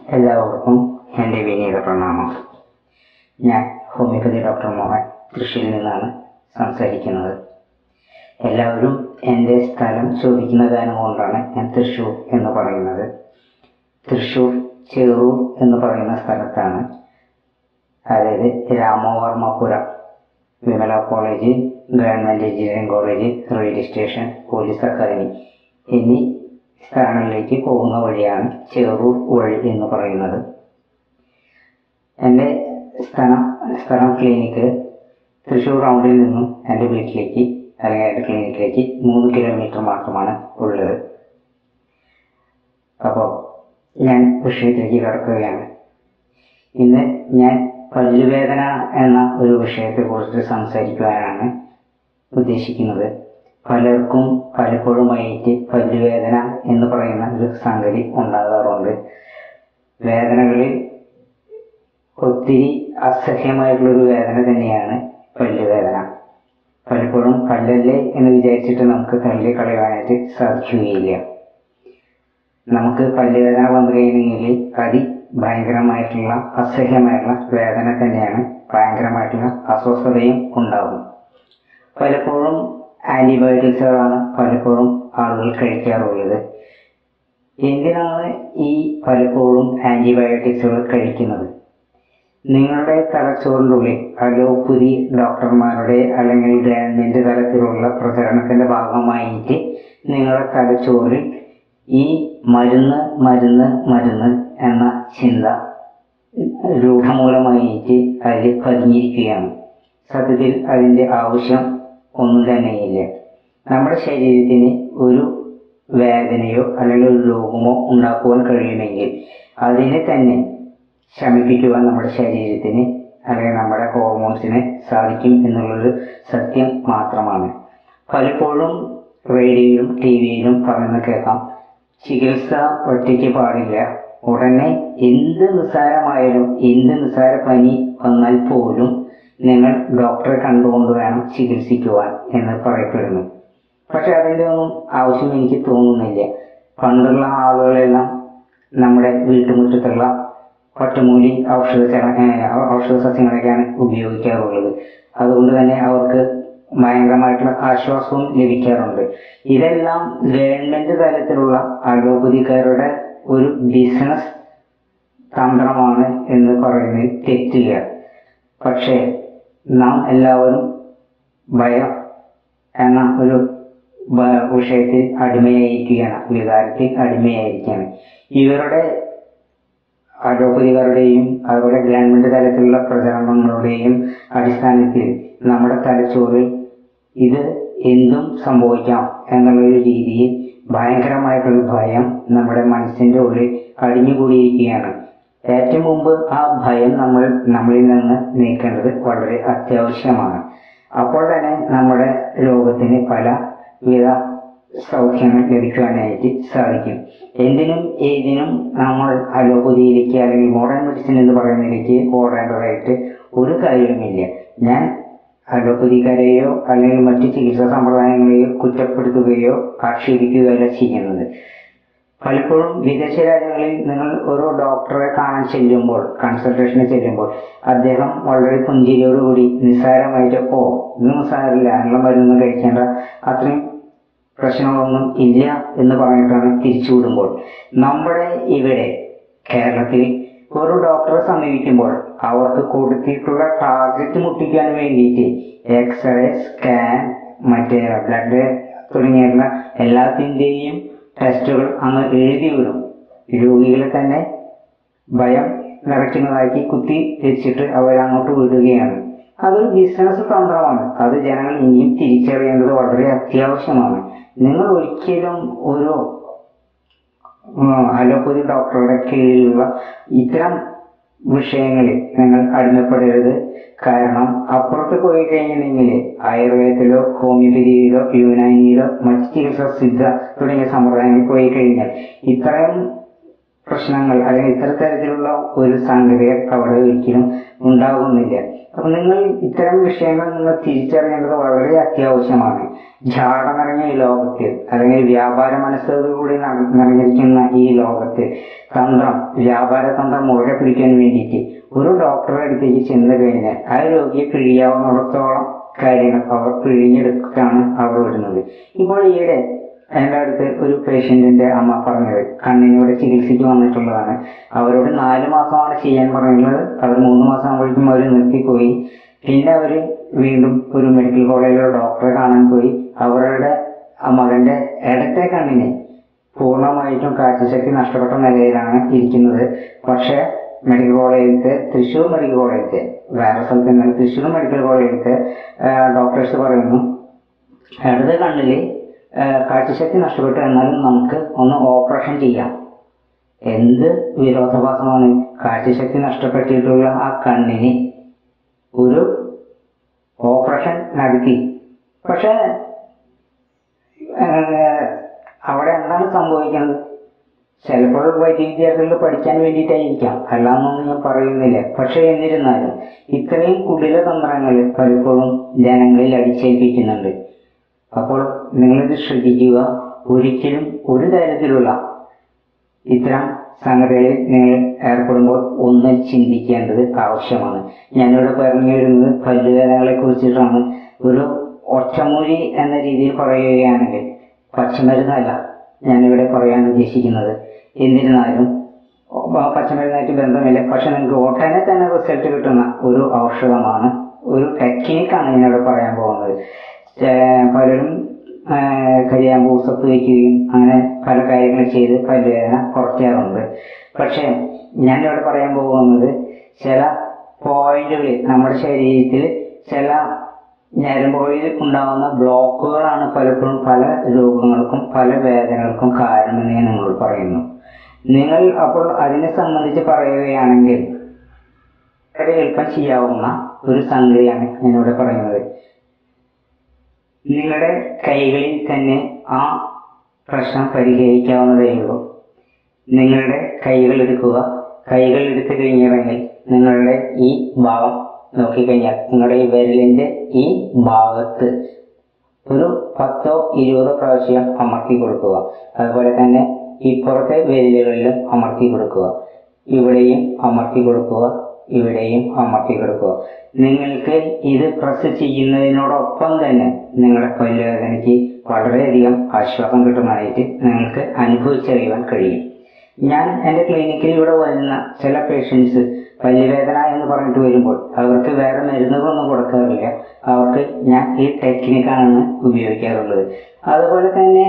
എല്ലാവർക്കും എൻ്റെ വിനീത പ്രണാമം ഞാൻ ഹോമിയോപ്പതി ഡോക്ടർ മോഹൻ തൃശ്ശൂരിൽ നിന്നാണ് സംസാരിക്കുന്നത് എല്ലാവരും എൻ്റെ സ്ഥലം ചോദിക്കുന്ന കാരണം കൊണ്ടാണ് ഞാൻ തൃശ്ശൂർ എന്ന് പറയുന്നത് തൃശ്ശൂർ ചെറൂർ എന്ന് പറയുന്ന സ്ഥലത്താണ് അതായത് Ramavarmapuram Vimala college government engineering college railway station police academy എന്നീ സ്ഥലങ്ങളിലേക്ക് പോകുന്ന വഴിയാണ് ചെറൂർ വഴി എന്ന് പറയുന്നത് എൻ്റെ സ്ഥലം സ്ഥലം ക്ലിനിക്ക് തൃശ്ശൂർ റൗണ്ടിൽ നിന്നും എൻ്റെ വീട്ടിലേക്ക് അല്ലെങ്കിൽ എൻ്റെ ക്ലിനിക്കിലേക്ക് മൂന്ന് കിലോമീറ്റർ മാത്രമാണ് ഉള്ളത് അപ്പോൾ ഞാൻ വിഷയത്തിലേക്ക് കിടക്കുകയാണ് ഇന്ന് ഞാൻ പല്ലുവേദന എന്ന ഒരു വിഷയത്തെക്കുറിച്ച് സംസാരിക്കുവാനാണ് ഉദ്ദേശിക്കുന്നത് പലർക്കും പലപ്പോഴുമായിട്ട് പല്ലുവേദന എന്ന് പറയുന്ന ഒരു സംഗതി ഉണ്ടാകാറുണ്ട് വേദനകളിൽ ഒത്തിരി അസഹ്യമായിട്ടുള്ളൊരു വേദന തന്നെയാണ് പല്ലുവേദന പലപ്പോഴും പല്ലല്ലേ എന്ന് വിചാരിച്ചിട്ട് നമുക്ക് തള്ളി കളയുവാനായിട്ട് സാധിക്കുകയില്ല നമുക്ക് പല്ലുവേദന വന്നു കഴിഞ്ഞെങ്കിൽ അതി ഭയങ്കരമായിട്ടുള്ള അസഹ്യമായിട്ടുള്ള വേദന തന്നെയാണ് ഭയങ്കരമായിട്ടുള്ള അസ്വസ്ഥതയും ഉണ്ടാകും പലപ്പോഴും ആൻറ്റിബയോട്ടിക്സുകളാണ് പലപ്പോഴും ആളുകൾ കഴിക്കാറുള്ളത് എന്തിനാണ് ഈ പലപ്പോഴും ആൻറ്റിബയോട്ടിക്സുകൾ കഴിക്കുന്നത് നിങ്ങളുടെ തലച്ചോറിൻ്റെ ഉള്ളിൽ അലോപ്പതി ഡോക്ടർമാരുടെ അല്ലെങ്കിൽ ഗവൺമെൻറ് തലത്തിലുള്ള പ്രചരണത്തിൻ്റെ ഭാഗമായിട്ട് നിങ്ങളുടെ തലച്ചോറിൽ ഈ മരുന്ന് മരുന്ന് മരുന്ന് എന്ന ചിന്ത രൂഢമൂലമായിട്ട് അതിൽ പതിഞ്ഞിരിക്കുകയാണ് സത്യത്തിൽ അതിൻ്റെ ആവശ്യം ഒന്നും തന്നെയില്ല നമ്മുടെ ശരീരത്തിന് ഒരു വേദനയോ അല്ലെങ്കിൽ ഒരു രോഗമോ ഉണ്ടാക്കുവാൻ കഴിയുമെങ്കിൽ അതിനെ തന്നെ ശമിപ്പിക്കുവാൻ നമ്മുടെ ശരീരത്തിന് അല്ലെങ്കിൽ നമ്മുടെ ഹോർമോൺസിന് സാധിക്കും എന്നുള്ളൊരു സത്യം മാത്രമാണ് പലപ്പോഴും റേഡിയോയിലും ടി വിയിലും പറയുന്ന കേൾക്കാം ചികിത്സ ഒറ്റയ്ക്ക് പാടില്ല ഉടനെ എന്ത് നിസ്സാരമായാലും എന്ത് നിസ്സാര പനി വന്നാൽ പോലും നിങ്ങൾ ഡോക്ടറെ കണ്ടുകൊണ്ട് വേണം ചികിത്സിക്കുവാൻ എന്ന് പറയപ്പെടുന്നു പക്ഷെ അതിൻ്റെ ഒന്നും ആവശ്യം എനിക്ക് തോന്നുന്നില്ല പണ്ടുള്ള ആളുകളെല്ലാം നമ്മുടെ വീട്ടുമുറ്റത്തുള്ള ഒറ്റമൂലി ഔഷധ ഔഷധ സസ്യങ്ങളൊക്കെയാണ് ഉപയോഗിക്കാറുള്ളത് അതുകൊണ്ട് തന്നെ അവർക്ക് ഭയങ്കരമായിട്ടുള്ള ആശ്വാസവും ലഭിക്കാറുണ്ട് ഇതെല്ലാം ഗവൺമെന്റ് തലത്തിലുള്ള അലോപതിക്കാരുടെ ഒരു ബിസിനസ് തന്ത്രമാണ് എന്ന് പറയുന്നത് തെറ്റുക പക്ഷേ നാം എല്ലാവരും ഭയം എന്ന ഒരു വിഷയത്തിൽ അടിമയായിരിക്കുകയാണ് വികാരത്തിൽ അടിമയായിരിക്കുകയാണ് ഇവരുടെ അലോപതികാരുടെയും അതുപോലെ ഗവൺമെന്റ് തലത്തിലുള്ള പ്രചരണങ്ങളുടെയും അടിസ്ഥാനത്തിൽ നമ്മുടെ തലച്ചോറിൽ ഇത് എന്തും സംഭവിക്കാം എന്നുള്ളൊരു രീതിയിൽ ഭയങ്കരമായിട്ടുള്ള ഭയം നമ്മുടെ മനസ്സിന്റെ ഉള്ളിൽ അടിഞ്ഞുകൂടിയിരിക്കുകയാണ് ഏറ്റവും മുമ്പ് ആ ഭയം നമ്മൾ നമ്മളിൽ നിന്ന് നീക്കേണ്ടത് വളരെ അത്യാവശ്യമാണ് അപ്പോൾ തന്നെ നമ്മുടെ രോഗത്തിന് പല വിധ സൗഖ്യങ്ങൾ ലഭിക്കുവാനായിട്ട് സാധിക്കും എന്തിനും ഏതിനും നമ്മൾ അലോപതിയിലേക്ക് അല്ലെങ്കിൽ മോഡേൺ മെഡിസിൻ എന്ന് പറയുന്നതിലേക്ക് ഓടേണ്ടതായിട്ട് ഒരു കാര്യവുമില്ല ഞാൻ അലോപ്പതിക്കാരെയോ അല്ലെങ്കിൽ മറ്റ് ചികിത്സാ സമ്പ്രദായങ്ങളെയോ കുറ്റപ്പെടുത്തുകയോ ആക്ഷേപിക്കുകയോ അല്ല ചെയ്യുന്നത് പലപ്പോഴും വിദേശ രാജ്യങ്ങളിൽ നിങ്ങൾ ഒരു ഡോക്ടറെ കാണാൻ ചെല്ലുമ്പോൾ കൺസൾട്ടേഷന് ചെല്ലുമ്പോൾ അദ്ദേഹം വളരെ പുഞ്ചിരിയോടുകൂടി നിസ്സാരമായിട്ട് ഓ ഇത് നിസ്സാരമില്ല അതിനുള്ള മരുന്ന് കഴിക്കേണ്ട അത്രയും പ്രശ്നങ്ങളൊന്നും ഇല്ല എന്ന് പറഞ്ഞിട്ടാണ് തിരിച്ചുവിടുമ്പോൾ നമ്മുടെ ഇവിടെ കേരളത്തിൽ ഒരു ഡോക്ടറെ സമീപിക്കുമ്പോൾ അവർക്ക് കൊടുത്തിട്ടുള്ള ടാർഗറ്റ് മുട്ടിക്കാൻ വേണ്ടിയിട്ട് എക്സ്റേ സ്കാൻ മറ്റേ ബ്ലഡ് തുടങ്ങിയിട്ടുള്ള എല്ലാത്തിൻ്റെയും ടെസ്റ്റുകൾ അങ്ങ് എഴുതി വിടും രോഗികളെ തന്നെ ഭയം നിറയ്ക്കുന്നതാക്കി കുത്തി വെച്ചിട്ട് അവരങ്ങോട്ട് വിടുകയാണ് അതൊരു ബിസിനസ് തന്ത്രമാണ് അത് ജനങ്ങൾ ഇനിയും തിരിച്ചറിയേണ്ടത് വളരെ അത്യാവശ്യമാണ് നിങ്ങൾ ഒരിക്കലും ഒരു അലോപ്പതി ഡോക്ടറുടെ കീഴിലുള്ള ഇത്തരം വിഷയങ്ങളിൽ നിങ്ങൾ അടിമപ്പെടരുത് കാരണം അപ്പുറത്ത് പോയി കഴിഞ്ഞിട്ടുണ്ടെങ്കിൽ ആയുർവേദത്തിലോ ഹോമിയോപ്പതിയിലോ യുനാനിയിലോ മറ്റ് ചികിത്സ സിദ്ധ തുടങ്ങിയ സമ്പ്രദായങ്ങളിൽ പോയി കഴിഞ്ഞാൽ ഇത്തരം പ്രശ്നങ്ങൾ അല്ലെങ്കിൽ ഇത്തരത്തിലുള്ള ഒരു സാങ്കേതിക അവിടെ ഒരിക്കലും ഉണ്ടാകുന്നില്ല അപ്പൊ നിങ്ങൾ ഇത്തരം വിഷയങ്ങൾ നിങ്ങൾ തിരിച്ചറിയേണ്ടത് വളരെ അത്യാവശ്യമാണ് ജാട നിറഞ്ഞ ഈ ലോകത്ത് അല്ലെങ്കിൽ വ്യാപാര മനസ്സോടുകൂടി നട- നിറഞ്ഞിരിക്കുന്ന ഈ ലോകത്ത് തന്ത്രം വ്യാപാര തന്ത്രം മുറുകെ പിടിക്കാൻ വേണ്ടിയിട്ട് ഒരു ഡോക്ടറെ അടുത്തേക്ക് ചെന്ന് കഴിഞ്ഞാൽ ആ രോഗിയെ പിഴിയാവുന്നിടത്തോളം കാര്യങ്ങൾ അവർ പിഴിഞ്ഞെടുത്തിട്ടാണ് അവർ വരുന്നത് ഇപ്പോൾ ഈയിടെ എൻ്റെ അടുത്ത് ഒരു പേഷ്യന്റിന്റെ അമ്മ പറഞ്ഞത് കണ്ണിനൂടെ ചികിത്സയ്ക്ക് വന്നിട്ടുള്ളതാണ് അവരോട് നാല് മാസമാണ് ചെയ്യാൻ പറഞ്ഞിട്ടുള്ളത് അവർ മൂന്ന് മാസം ആകുമ്പോഴേക്കും അവർ നിർത്തിപ്പോയി പിന്നെ അവർ വീണ്ടും ഒരു മെഡിക്കൽ കോളേജിലെ ഡോക്ടറെ കാണാൻ പോയി അവരുടെ ആ മകന്റെ ഇടത്തെ കണ്ണിനെ പൂർണ്ണമായിട്ടും കാഴ്ചശക്തി നഷ്ടപ്പെട്ട നിലയിലാണ് ഇരിക്കുന്നത് പക്ഷേ മെഡിക്കൽ കോളേജിലത്തെ തൃശ്ശൂർ മെഡിക്കൽ കോളേജിലത്തെ വേറെ സ്ഥലത്ത് നിന്നല്ല തൃശ്ശൂർ മെഡിക്കൽ കോളേജിലത്തെ ഡോക്ടേഴ്സ് പറയുന്നു ഇടത് കണ്ണില് ആ, കാഴ്ചശക്തി നഷ്ടപ്പെട്ടു എന്നാലും നമുക്ക് ഒന്ന് ഓപ്പറേഷൻ ചെയ്യാം എന്ത് വിരോധാഭാസമാണ് കാഴ്ചശക്തി നഷ്ടപ്പെട്ടിട്ടുള്ള ആ കണ്ണിന് ഒരു ഓപ്പറേഷൻ നടത്തി പക്ഷേ ഏഹ്, അവിടെ എന്താണ് സംഭവിക്കുന്നത് ചിലപ്പോൾ വൈദ്യ വിദ്യാർത്ഥികൾ പഠിക്കാൻ വേണ്ടിയിട്ടായിരിക്കാം അല്ലാന്നൊന്നും ഞാൻ പറയുന്നില്ല പക്ഷെ എന്നിരുന്നാലും ഇത്രയും കുടില തന്ത്രങ്ങൾ പലപ്പോഴും ജനങ്ങളിൽ അടിച്ചേൽപ്പിക്കുന്നുണ്ട് അപ്പോൾ നിങ്ങളിത് ശ്രദ്ധിക്കുക ഒരിക്കലും ഒരു തരത്തിലുള്ള ഇത്തരം സംഗതികളിൽ നിങ്ങൾ ഏർപ്പെടുമ്പോൾ ഒന്ന് ചിന്തിക്കേണ്ടത് ആവശ്യമാണ് ഞാനിവിടെ പറഞ്ഞു വരുന്നത് പല്ലുവേദനകളെ കുറിച്ചിട്ടാണ് ഒരു ഒറ്റമൂലി എന്ന രീതിയിൽ പറയുകയാണെങ്കിൽ പച്ചമരുന്നല്ല ഞാനിവിടെ പറയാൻ ഉദ്ദേശിക്കുന്നത് എന്നിരുന്നാലും പ- പച്ചമരുന്നായിട്ട് ബന്ധമില്ല പക്ഷെ നിങ്ങൾക്ക് ഒട്ടനെ തന്നെ റിസൾട്ട് കിട്ടുന്ന ഒരു ഔഷധമാണ് ഒരു ടെക്നിക്കാണ് ഞാനിവിടെ പറയാൻ പോകുന്നത് ഏർ പലരും കരിയാമ്പൂ സപ്പ് വയ്ക്കുകയും അങ്ങനെ പല കാര്യങ്ങൾ ചെയ്ത് പല്ലുവേദന കുറയ്ക്കാറുണ്ട് പക്ഷേ ഞാനിവിടെ പറയാൻ പോകുന്നത് ചില പോയിന്റുകളിൽ നമ്മുടെ ശരീരത്തിൽ ചില ഞരമ്പുകളിൽ ഉണ്ടാകുന്ന ബ്ലോക്കുകളാണ് പലപ്പോഴും പല രോഗങ്ങൾക്കും പല വേദനകൾക്കും കാരണമെന്ന് ഞാൻ നിങ്ങളോട് പറയുന്നു നിങ്ങൾ അപ്പോൾ അതിനെ സംബന്ധിച്ച് പറയുകയാണെങ്കിൽ വളരെ എളുപ്പം ചെയ്യാവുന്ന ഒരു സംഗതിയാണ് ഞാനിവിടെ പറയുന്നത് നിങ്ങളുടെ കൈകളിൽ തന്നെ ആ പ്രശ്നം പരിഹരിക്കാവുന്നതേ ഉള്ളൂ നിങ്ങളുടെ കൈകൾ എടുക്കുക കൈകൾ എടുത്തു കഴിഞ്ഞിറങ്ങി നിങ്ങളുടെ ഈ ഭാഗം നോക്കിക്കഴിഞ്ഞാൽ നിങ്ങളുടെ ഈ വിരലിന്റെ ഈ ഭാഗത്ത് ഒരു പത്തോ ഇരുപതോ പ്രാവശ്യം അമർത്തി കൊടുക്കുക അതുപോലെ തന്നെ ഇപ്പുറത്തെ വിരലുകളിലും അമർത്തി കൊടുക്കുക ഇവിടെയും അമർത്തി കൊടുക്കുക ഇവിടെയും അമർത്തി കൊടുക്കുക നിങ്ങൾക്ക് ഇത് പ്രസ് ചെയ്യുന്നതിനോടൊപ്പം തന്നെ നിങ്ങളുടെ പല്ലുവേദനയ്ക്ക് വളരെയധികം ആശ്വാസം കിട്ടുന്നതായിട്ട് നിങ്ങൾക്ക് അനുഭവിച്ചറിയുവാൻ കഴിയും ഞാൻ എൻ്റെ ക്ലിനിക്കിൽ ഇവിടെ വരുന്ന ചില പേഷ്യൻസ് പല്ലുവേദന എന്ന് പറഞ്ഞിട്ട് വരുമ്പോൾ അവർക്ക് വേറെ മരുന്നുകളൊന്നും കൊടുക്കാറില്ല അവർക്ക് ഞാൻ ഈ ടെക്നിക്കാണ് ഉപയോഗിക്കാറുള്ളത് അതുപോലെ തന്നെ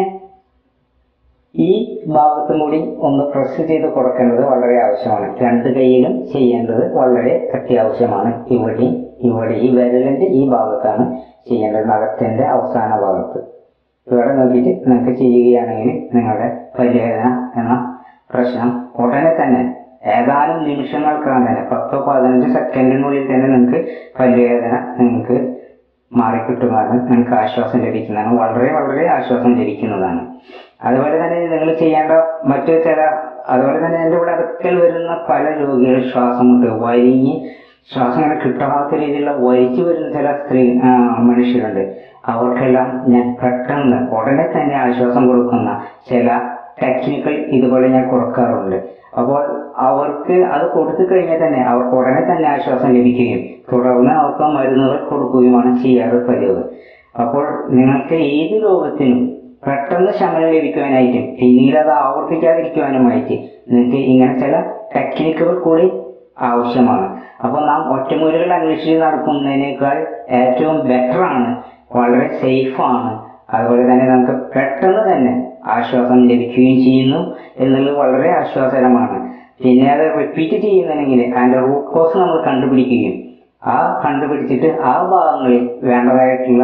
ഈ ഭാഗത്തും കൂടി ഒന്ന് പ്രസ് ചെയ്ത് കൊടുക്കേണ്ടത് വളരെ ആവശ്യമാണ് രണ്ട് കൈയിലും ചെയ്യേണ്ടത് വളരെ അത്യാവശ്യമാണ് ഇവിടെയും ഇവിടെ ഈ വിരലിന്റെ ഈ ഭാഗത്താണ് ചെയ്യേണ്ടത് നഖത്തിന്റെ അവസാന ഭാഗത്ത് ഇവിടെ നോക്കിയിട്ട് നിങ്ങൾക്ക് ചെയ്യുകയാണെങ്കിൽ നിങ്ങളുടെ പല്ലുവേദന എന്ന പ്രശ്നം ഉടനെ തന്നെ ഏതാനും നിമിഷങ്ങൾക്കാണ് തന്നെ പത്തോ പതിനഞ്ച് സെക്കൻഡിനുള്ളിൽ തന്നെ നിങ്ങൾക്ക് പല്ലുവേദന നിങ്ങൾക്ക് മാറിക്കിട്ടുന്നതാണ് നിങ്ങൾക്ക് ആശ്വാസം ലഭിക്കുന്നതാണ് വളരെ വളരെ ആശ്വാസം ലഭിക്കുന്നതാണ് അതുപോലെ തന്നെ നിങ്ങൾ ചെയ്യേണ്ട മറ്റു ചില അതുപോലെ തന്നെ എൻ്റെ ഇവിടെ അടുക്കൽ വരുന്ന പല രോഗികൾ ശ്വാസം കൊണ്ട് വലിഞ്ഞ് ശ്വാസം ഇങ്ങനെ കിട്ടാത്ത രീതിയിലുള്ള വലിച്ചു വരുന്ന ചില സ്ത്രീ ആ, മനുഷ്യരുണ്ട് അവർക്കെല്ലാം ഞാൻ പെട്ടെന്ന് ഉടനെ തന്നെ ആശ്വാസം കൊടുക്കുന്ന ചില ടെക്നിക്കൽ ഇതുപോലെ ഞാൻ കൊടുക്കാറുണ്ട് അപ്പോൾ അവർക്ക് അത് കൊടുത്തു കഴിഞ്ഞാൽ തന്നെ അവർക്ക് ഉടനെ തന്നെ ആശ്വാസം ലഭിക്കുകയും തുടർന്ന് അവർക്ക് മരുന്നുകൾ കൊടുക്കുകയുമാണ് ചെയ്യാറ് പതിവ് അപ്പോൾ നിങ്ങൾക്ക് ഏത് രോഗത്തിനും പെട്ടെന്ന് ശമനം ലഭിക്കുവാനായിട്ടും പിന്നീട് അത് ആവർത്തിക്കാതിരിക്കുവാനുമായിട്ട് നിങ്ങൾക്ക് ഇങ്ങനെ ചില ടെക്നിക്കുകൾ കൂടി ആവശ്യമാണ് അപ്പോൾ നാം ഒറ്റമൂലികൾ അന്വേഷിച്ച് നടക്കുന്നതിനേക്കാൾ ഏറ്റവും ബെറ്റർ ആണ് വളരെ സേഫ് ആണ് അതുപോലെ തന്നെ നമുക്ക് പെട്ടെന്ന് തന്നെ ആശ്വാസം ലഭിക്കുകയും ചെയ്യുന്നു എന്നുള്ളത് വളരെ ആശ്വാസകരമാണ് പിന്നെ അത് റിപ്പീറ്റ് ചെയ്യുന്നുണ്ടെങ്കിൽ അതിന്റെ റൂട്ട് കോസ് നമ്മൾ കണ്ടുപിടിക്കുകയും ആ കണ്ടുപിടിച്ചിട്ട് ആ ഭാഗങ്ങളിൽ വേണ്ടതായിട്ടുള്ള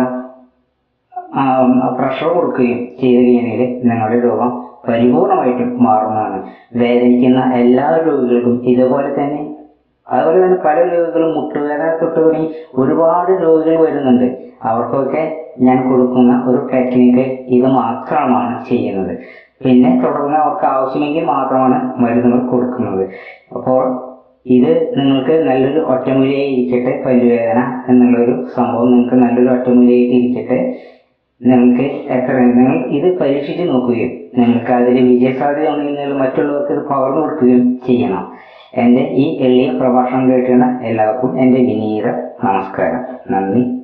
പ്രഷർ കൊടുക്കുകയും ചെയ്തു കഴിഞ്ഞാൽ നിങ്ങളുടെ രോഗം പരിപൂർണമായിട്ടും മാറുന്നതാണ് വേദനിക്കുന്ന എല്ലാ രോഗികൾക്കും ഇതുപോലെ തന്നെ അതുപോലെ തന്നെ പല രോഗികളും മുട്ടുവേദന തൊട്ട് തുടങ്ങി ഒരുപാട് രോഗികൾ വരുന്നുണ്ട് അവർക്കൊക്കെ ഞാൻ കൊടുക്കുന്ന ഒരു ടെക്നിക്ക് ഇത് മാത്രമാണ് ചെയ്യുന്നത് പിന്നെ തുടർന്ന് അവർക്ക് ആവശ്യമെങ്കിൽ മാത്രമാണ് മരുന്നുകൾ കൊടുക്കുന്നത് അപ്പോൾ ഇത് നിങ്ങൾക്ക് നല്ലൊരു ഒറ്റമൂലിയായി ഇരിക്കട്ടെ പല്ലുവേദന എന്നുള്ളൊരു സംഭവം നിങ്ങൾക്ക് നല്ലൊരു ഒറ്റമൂലിയായിട്ട് ഇരിക്കട്ടെ നിങ്ങൾക്ക് എത്ര നിങ്ങൾ ഇത് പരീക്ഷിച്ച് നോക്കുകയും നിങ്ങൾക്ക് അതിൽ വിജയസാധ്യത ഉണ്ടെങ്കിൽ നിങ്ങൾ മറ്റുള്ളവർക്ക് ഇത് പകർന്നു കൊടുക്കുകയും ചെയ്യണം എൻ്റെ ഈ എളിയ പ്രഭാഷണം കേൾക്കുന്ന എല്ലാവർക്കും എൻ്റെ വിനീത നമസ്കാരം നന്ദി